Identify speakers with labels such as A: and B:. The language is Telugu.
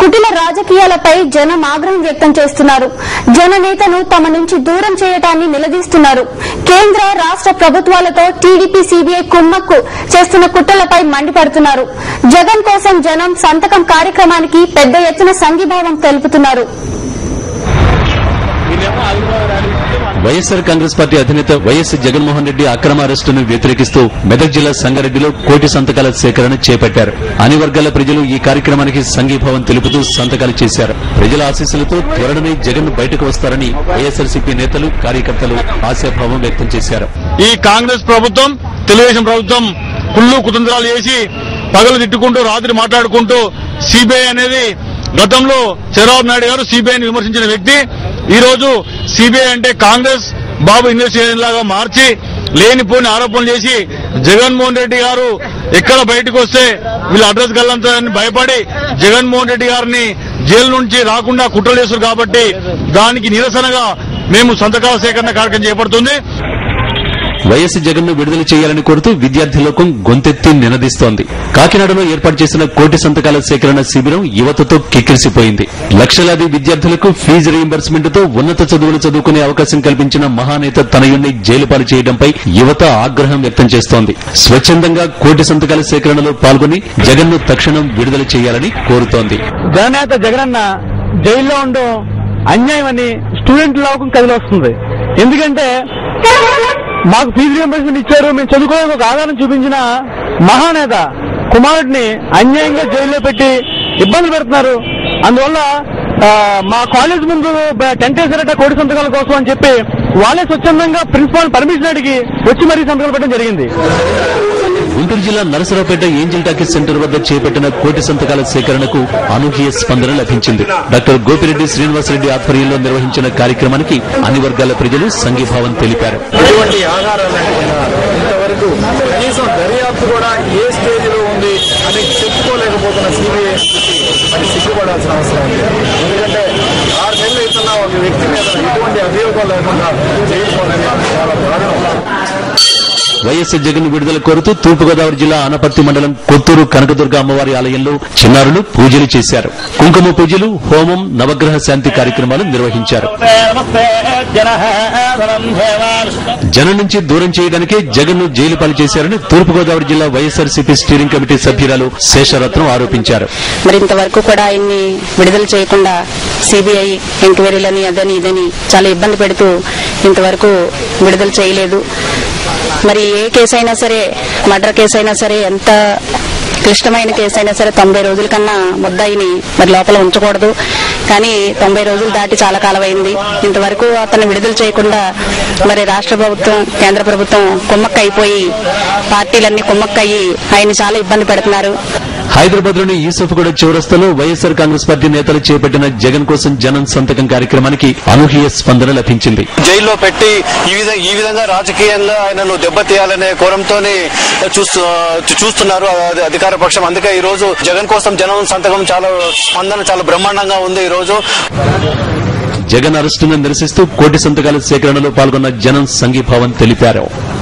A: కుటిల రాజకీయాలపై జనం ఆగ్రహం వ్యక్తం చేస్తున్నారు జననేతను తమ నుంచి దూరం చేయటాన్ని నిలదీస్తున్నారు కేంద్ర రాష్ట ప్రభుత్వాలతో టీడీపీ సీబీఐ కుమ్మక్కు చేస్తున్న కుట్రలపై మండిపడుతున్నారు జగన్ కోసం జనం సంతకం కార్యక్రమానికి పెద్ద ఎత్తున సంఘీభావం తెలుపుతున్నారు
B: వైఎస్సార్ కాంగ్రెస్ పార్టీ అధినేత వైఎస్ జగన్మోహన్ రెడ్డి అక్రమ అరెస్టును వ్యతిరేకిస్తూ మెదక్ జిల్లా సంగారెడ్డిలో కోటి సంతకాల సేకరణ చేపట్టారు అన్ని వర్గాల ప్రజలు ఈ కార్యక్రమానికి సంఘీభావం తెలుపుతూ సంతకాలు చేశారు ప్రజల ఆశీస్సులతో త్వరలోనే జగన్ బయటకు వస్తారని వైఎస్ఆర్సీపీ నేతలు కార్యకర్తలు ఆశాభావం వ్యక్తం చేశారు
C: ఈ కాంగ్రెస్ ప్రభుత్వం తెలుగుదేశం ప్రభుత్వం కుళ్ళు కుతంత్రాలు చేసి పగలు తిట్టుకుంటూ రాత్రి మాట్లాడుకుంటూ సిబిఐ అనేది గతంలో చంద్రబాబు నాయుడు గారు సిబిఐని విమర్శించిన వ్యక్తి ఈ రోజు సిబిఐ అంటే కాంగ్రెస్ బాబు ఇన్వెస్టిగేషన్ లాగా మార్చి లేనిపోని ఆరోపణలు చేసి జగన్మోహన్ రెడ్డి గారు ఎక్కడ బయటకు వస్తే వీళ్ళు అడ్రస్ గల్లంతారని భయపడి జగన్మోహన్ రెడ్డి గారిని జైలు నుంచి రాకుండా కుట్రలు చేస్తారు కాబట్టి దానికి నిరసనగా మేము సంతకాల సేకరణ కార్యక్రమం చేపడుతుంది
B: వైఎస్ జగన్ ను విడుదల చేయాలని కోరుతూ విద్యార్థి లోకం గొంతెత్తి నినదిస్తోంది కాకినాడలో ఏర్పాటు చేసిన కోటి సంతకాల సేకరణ శిబిరం యువతతో కిక్కిరిసిపోయింది లక్షలాది విద్యార్థులకు ఫీజు రీయింబర్స్మెంట్ తో ఉన్నత చదువులు చదువుకునే అవకాశం కల్పించిన మహానేత తనయుణ్ణి జైలు పాలు చేయడంపై యువత ఆగ్రహం వ్యక్తం చేస్తోంది స్వచ్ఛందంగా కోటి సంతకాల సేకరణలో పాల్గొని జగన్ ను తక్షణం విడుదల చేయాలని కోరుతోంది
D: జననేత జగనన్న జైల్లో ఉండడం అన్యాయం అని స్టూడెంట్ లోకం కదిలొస్తుంది ఎందుకంటే మాకు ఫీజు రియంబర్స్మెంట్ ఇచ్చారు మేము చదువుకోవడానికి ఒక ఆధారం చూపించిన మహానేత కుమారుడిని అన్యాయంగా జైల్లో పెట్టి ఇబ్బందులు పెడుతున్నారు అందువల్ల ఆ, మా కాలేజ్ ముందు బ- టెంట్ వేసారట కోడి సంతకాల కోసం అని చెప్పి వాళ్ళే స్వచ్ఛందంగా ప్రిన్సిపాల్ పర్మిషన్ అడిగి వచ్చి మరీ సంతకాలు పెట్టడం జరిగింది
B: గుంటూరు జిల్లా నరసరావుపేట ఏంజిల్ టాకీస్ సెంటర్ వద్ద చేపట్టిన కోటి సంతకాల సేకరణకు అనూహ్య స్పందన లభించింది డాక్టర్ గోపిరెడ్డి శ్రీనివాసరెడ్డి ఆధ్వర్యంలో నిర్వహించిన కార్యక్రమానికి అన్ని వర్గాల ప్రజలు సంఘీభావం తెలిపారు
E: ఎటువంటి ఆధారాలు లేకుండా ఇంతవరకు కనీసం దర్యాప్తు కూడా ఏ స్టేజ్లో ఉంది అని చెప్పుకోలేకపోతున్న సిబిఐ మరి సిగ్గుపడాల్సిన అవసరం ఉంది ఎందుకంటే ఆరు నెలలు ఇస్తున్న ఒక వ్యక్తి మీద ఎటువంటి అభియోగం లేకుండా చేయకపోవడం చాలా దారుణం
B: వైఎస్ జగన్ విడుదల కోరుతూ తూర్పుగోదావరి జిల్లా ఆనపర్తి మండలం కొత్తూరు కనకదుర్గ అమ్మవారి ఆలయంలో చిన్నారులు పూజలు చేశారు కుంకుమ పూజలు హోమం నవగ్రహ శాంతి కార్యక్రమాలు నిర్వహించారు జనం నుంచి దూరం చేయడానికే జగన్ ను జైలు పాలు చేశారని తూర్పుగోదావరి జిల్లా వైఎస్ఆర్సీపీ స్టీరింగ్ కమిటీ సభ్యురాలు శేషరత్నం ఆరోపించారు
F: మరి ఇంతవరకు కూడా ఆయన్ని విడుదల చేయకుండా సిబిఐ ఎంక్వైరీలని అదని ఇదని చాలా ఇబ్బంది పెడుతూ ఇంతవరకు విడుదల చేయలేదు మరి ఏ కేసు అయినా సరే మర్డర్ కేసు అయినా సరే ఎంత క్లిష్టమైన కేసు అయినా సరే తొంభై రోజుల కన్నా ముద్దాయిని మరి లోపల ఉంచకూడదు కానీ తొంభై రోజులు దాటి చాలా కాలం అయింది ఇంతవరకు అతను విడుదల చేయకుండా మరి రాష్ట్ర ప్రభుత్వం కేంద్ర ప్రభుత్వం కుమ్మక్క అయిపోయి పార్టీలన్నీ కుమ్మక్కయ్యి ఆయన చాలా ఇబ్బంది పెడుతున్నారు
B: హైదరాబాద్ లోని యూసఫ్గూడ చౌరస్తాలో వైఎస్ఆర్ కాంగ్రెస్ పార్టీ నేతలు చేపట్టిన జగన్ కోసం జనం సంతకం కార్యక్రమానికి అనూహ్య స్పందన లభించింది
G: జైల్లో పెట్టి ఈ విధంగా ఈ విధంగా రాజకీయంగా ఆయనను దెబ్బతీయాలనే కోరంతోనే చూస్తూ చూస్తున్నారు అది అధికార పక్షం అందుకే ఈ రోజు జగన్ కోసం జనం సంతకం చాలా స్పందన చాలా బ్రహ్మాండంగా ఉంది ఈ రోజు
B: జగన్ అరెస్టును నిరసిస్తూ కోటి సంతకాల సేకరణలో పాల్గొన్న జనం సంఘీభావం తెలిపారు